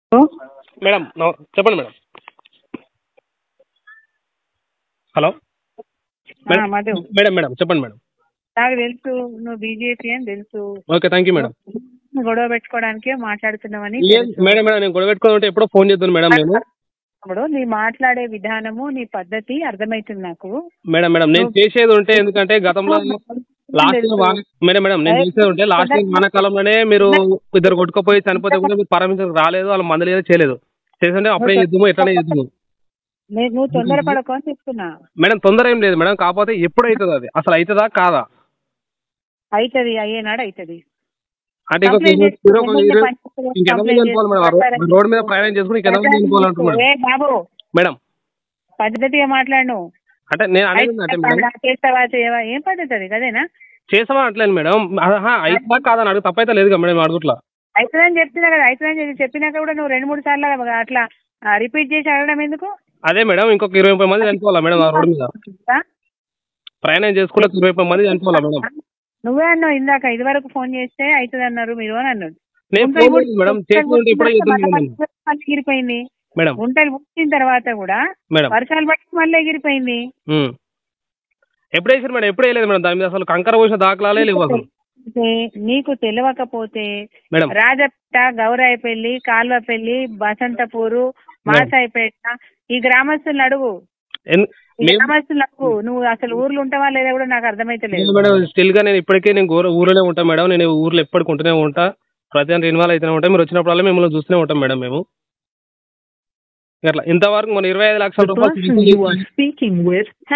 Madam నమ- చెప్పండి madam hello madam Madhu madam madam చెప్పండి మేడం నాకు తెలుసు నువ్వు బీజేపీ అని తెలుసు ఓకే థ్యాంక్ యూ మేడం గొడవ పెట్టుకోవడానికే మాట్లాడుతున్నావని లేదు తెలుసు. మేడం మేడం నేను గొడవ పెట్టుకుని ఉంటే ఎప్పుడో ఫోన్ చేద్దాను మేడం నేను ఇప్పుడు నీ మాట్లాడే విధానము నీ పద్ధతి అర్థమవుతుంది నాకు మేడం మేడం నేను చేసేది ఉంటే ఎందుకంటే గతంలో లాస్ట్ ఇయర్ వాన మేడం మేడం నేను చేసేది ఉంటే లాస్ట్ ఇయర్ వానాకాలంలోనే మీరు ఇద్దరు కొట్టుకుపోయి చనిపోతే కూడా మీరు పరమించడం రాలేదు వాళ్ళ మందులు ఏదో చేయలేదు చేస్తుంటే అప్పుడే చేద్దాము ఎట్లనే చేద్దాము నే- నువ్వు తొందరపడకు అని చెప్తున్నా మేడం తొందర ఏం లేదు మేడం కాకపోతే ఎప్పుడు అవుతుంది అది అసలు అవుతుందా కాదా అవుతుంది అయ్యేనాడు అవుతుంది అంటే ఇంకొక కంప్లైంట్ ఇరవై- చేసుకో. ఇరవై- ఎమ్మెల్యే ఇరవై- పంచాయతీ ఇంకెంతమంది కంప్లైంట్ చనిపోవాలి మేడం ఆ చేసుకో. రో- రోడ్డు మీద ప్రయాణం చేసుకుని ఇంకెంతమంది చనిపోవాలనుకుంటున్నాడు ఏ బాబు మేడం పద్ధతిగా మాట్లాడు అంటే నేను అనేది అంటే మేడం చేస్తావా చేయవా ఏం పద్ధతి అది కదేనా చేసామా అట్లేదు మేడం ఆహా, అయితా కాదని అడుగు తప్పైతే లేదు కదా మేడం అడుగుట్లా అవుతుందని చెప్తున్నా కదా అవుతుందని చెప్పి చెప్పినాక కూడా నువ్వు రెండు మూడు సార్లు అట్లా రిపీట్ చేసి అడగడం ఎందుకు అదే మేడం ఇంకొక ఇరవై ముప్పై మంది చనిపోవాలా మేడం ఆ రోడ్డు మీద ఆ? ప్రయాణం చేసుకుంటే ఇరవై ముప్పై మంది చనిపోవాలా మేడం నువ్వే అన్నావు ఇందాక ఇది వరకు ఫోన్ చేస్తే అవుతుంది అన్నారు మీరు అని అన్నారు నేను ఫోన్ చేయలేదు మేడం చేస్తుంటే ఇప్పుడే చేద్దాం మేడం మళ్ళీ ఎగిరిపోయింది మేడం గుంటలు ముట్టిన తర్వాత కూడా మేడం వర్షాలు పట్టి మళ్ళీ ఎగిరిపోయింది ఉమ్. ఎప్పుడు వేసారు మేడం ఎప్పుడు వేయలేదు మేడం దాని మీద అసలు కంకర పోసిన దాఖలాలే లేవు అసలు అయితే నీకు తెలియకపోతే మేడం రాజపేట గౌరాయపల్లి కాల్వపల్లి బసంతపూరు మాసాయిపేట ఈ గ్రామస్తులను అడుగు ఎన్- ఈ మేము గ్రామస్తులను అడుగు నువ్వు అసలు ఊర్లో ఉంటావా లేదా కూడా నాకు అర్థమైతలేదు లేదు మేడం స్టిల్ గా నేను ఇప్పటికే నేను ఊర- ఊర్లోనే ఉంటాను మేడం నేను ఊర్లో ఎప్పటికి ఉంటూనే ఉంటా ప్రతి ఇన్వాల్వ్ అయితేనే ఉంటా మీరు వచ్చినప్పుడల్లా మిమ్మల్ని చూస్తూనే ఉంటాం మేడం మేము అట్లా ఇంతవరకు మన ఇరవై ఐదు లక్షల The రూపాయలు person you are speaking with